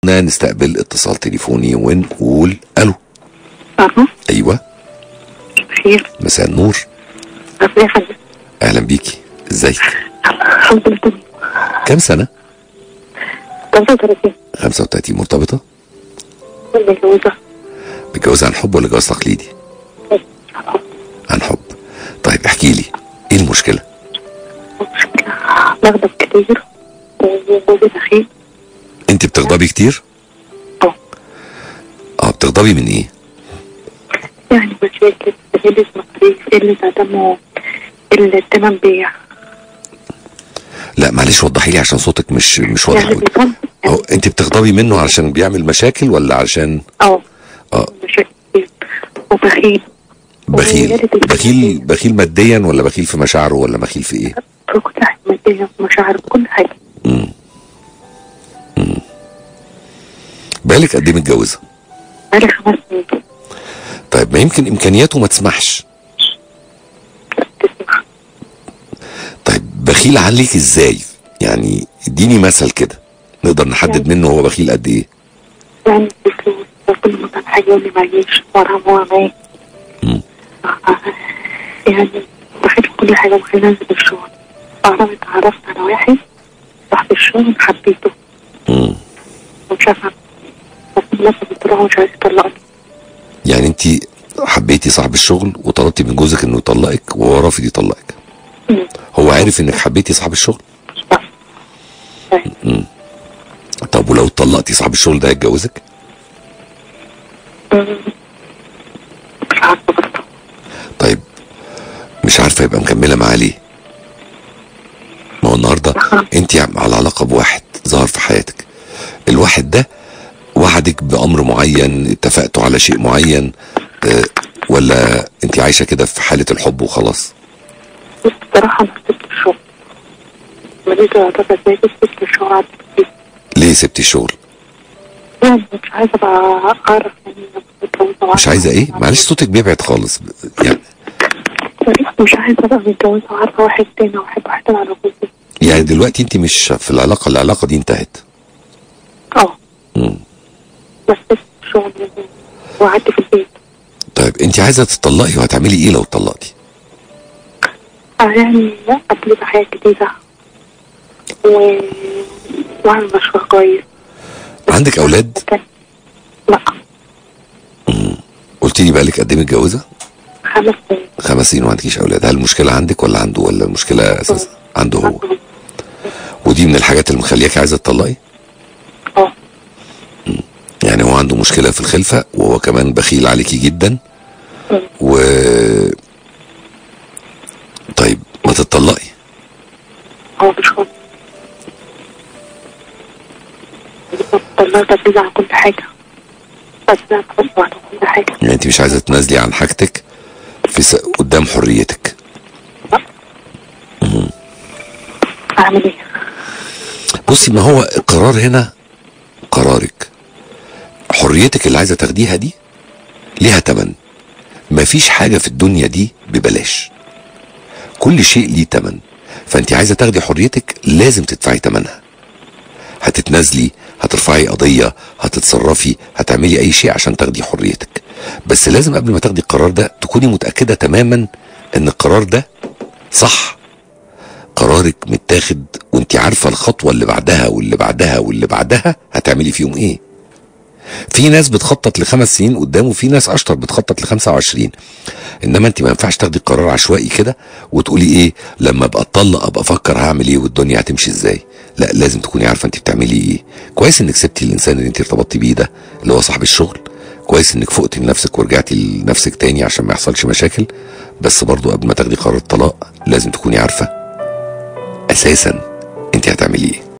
نستقبل اتصال تليفوني ونقول الو أهو ايوه خير مساء النور ربنا يخليك اهلا بيكي ازيك الحمد لله تمام كام سنه 35 35 مرتبطه متجوزة متجوزه عن حب ولا جواز تقليدي عن حب طيب احكي لي ايه المشكله مشكلة بغضب كتير وجوزي بخيل انت بتغضبي كتير اه اه بتغضبي من ايه يعني مشاكل قلة مصاريف قلة عدم قلة تمام بيع لا معلش وضحي لي عشان صوتك مش مش واضح يعني قوي بيصاب أو انت بتغضبي منه علشان بيعمل مشاكل ولا علشان اه اه مشاكل كتير وبخيل بخيل ويا ريت بخيل بخيل ماديا ولا بخيل في مشاعره ولا بخيل في ايه في كل حاجة مادية في مشاعر في كل حاجة مم. مم. بالك قد ايه متجوزه بقالي خمس سنين طيب ما يمكن امكانياته ما تسمحش تسمع طيب بخيل عليك ازاي يعني اديني مثل كده نقدر نحدد منه هو بخيل قد ايه يعني بفلوس وكل ما كان حاجة يقول لي معيش ورا هو مات مم. يعني بخيل في كل حاجة بخيل انزل الشغل بعرف اتعرفت على واحد صاحب الشغل حبيته مم. ومش عارفة بس لما بتروح مش عايز يطلقني يعني انت حبيتي صاحب الشغل وطلبتي من جوزك انه يطلقك وهو رافض يطلقك مم. هو عارف انك حبيتي صاحب الشغل بس طيب. طب ولو اتطلقتي صاحب الشغل ده هيتجوزك مم. مش عارفة برضه طيب مش عارفه يبقى مكمله معاه ليه ما هو النهارده انت على علاقه بواحد ظهر في حياتك الواحد ده وعدك بامر معين اتفقتوا على شيء معين اه ولا انت عايشه كده في حاله الحب وخلاص بس بصراحة أنا سبت الشغل مليت أعتقد زي سبت الشغل قعدت كتير ليه سبتي الشغل يعني مش عايزة أبقى أعرف يعني لما متجوزة مش عايزه ايه معلش صوتك بيبعد خالص يعني مش عايزة أبقى متجوزة وعارفة واحد تاني وأحب واحدة على جوزي يعني دلوقتي انت مش في العلاقه العلاقه دي انتهت اه مم. بس سبت الشغل وقعدت في البيت طيب انت عايزه تطلقي وهتعملي ايه لو اتطلقتي آه يعني أبتدي حياة جديدة و... وأعمل مشروع كويس عندك اولاد كان- لا قلت لي بقالك قد ايه متجوزه خمس سنين خمس سنين وما عندكيش اولاد هل المشكله عندك ولا عنده ولا المشكله اساسا عنده هو ودي من الحاجات اللي مخلياكي عايزه تطلقي اه يعني هو عنده مشكله في الخلفه وهو كمان بخيل عليكي جدا مم. و طيب ما تتطلقي هو مش هو طلعت أبتدي على كل حاجة بس لا على كل حاجة يعني انت مش عايزه تنازلي عن حاجتك في س... قدام حريتك أعمل إيه؟ بصي ما هو القرار هنا قرارك حريتك اللي عايزه تاخديها دي ليها تمن مفيش حاجه في الدنيا دي ببلاش كل شيء ليه تمن فانت عايزه تاخدي حريتك لازم تدفعي تمنها هتتنازلي هترفعي قضيه هتتصرفي هتعملي اي شيء عشان تاخدي حريتك بس لازم قبل ما تاخدي القرار ده تكوني متاكده تماما ان القرار ده صح قرارك متاخد وانت عارفه الخطوه اللي بعدها واللي بعدها واللي بعدها هتعملي فيهم ايه في ناس بتخطط لخمس سنين قدام وفي ناس اشطر بتخطط ل 25 انما انت ما ينفعش تاخدي قرار عشوائي كده وتقولي ايه لما ابقى اتطلق ابقى افكر هعمل ايه والدنيا هتمشي ازاي لا لازم تكوني عارفه انت بتعملي ايه كويس انك سبتي الانسان اللي انت ارتبطتي بيه ده اللي هو صاحب الشغل كويس انك فقتي لنفسك ورجعتي لنفسك تاني عشان ما يحصلش مشاكل بس برضو قبل ما تاخدي قرار الطلاق لازم تكوني عارفه اساسا انت هتعملي ايه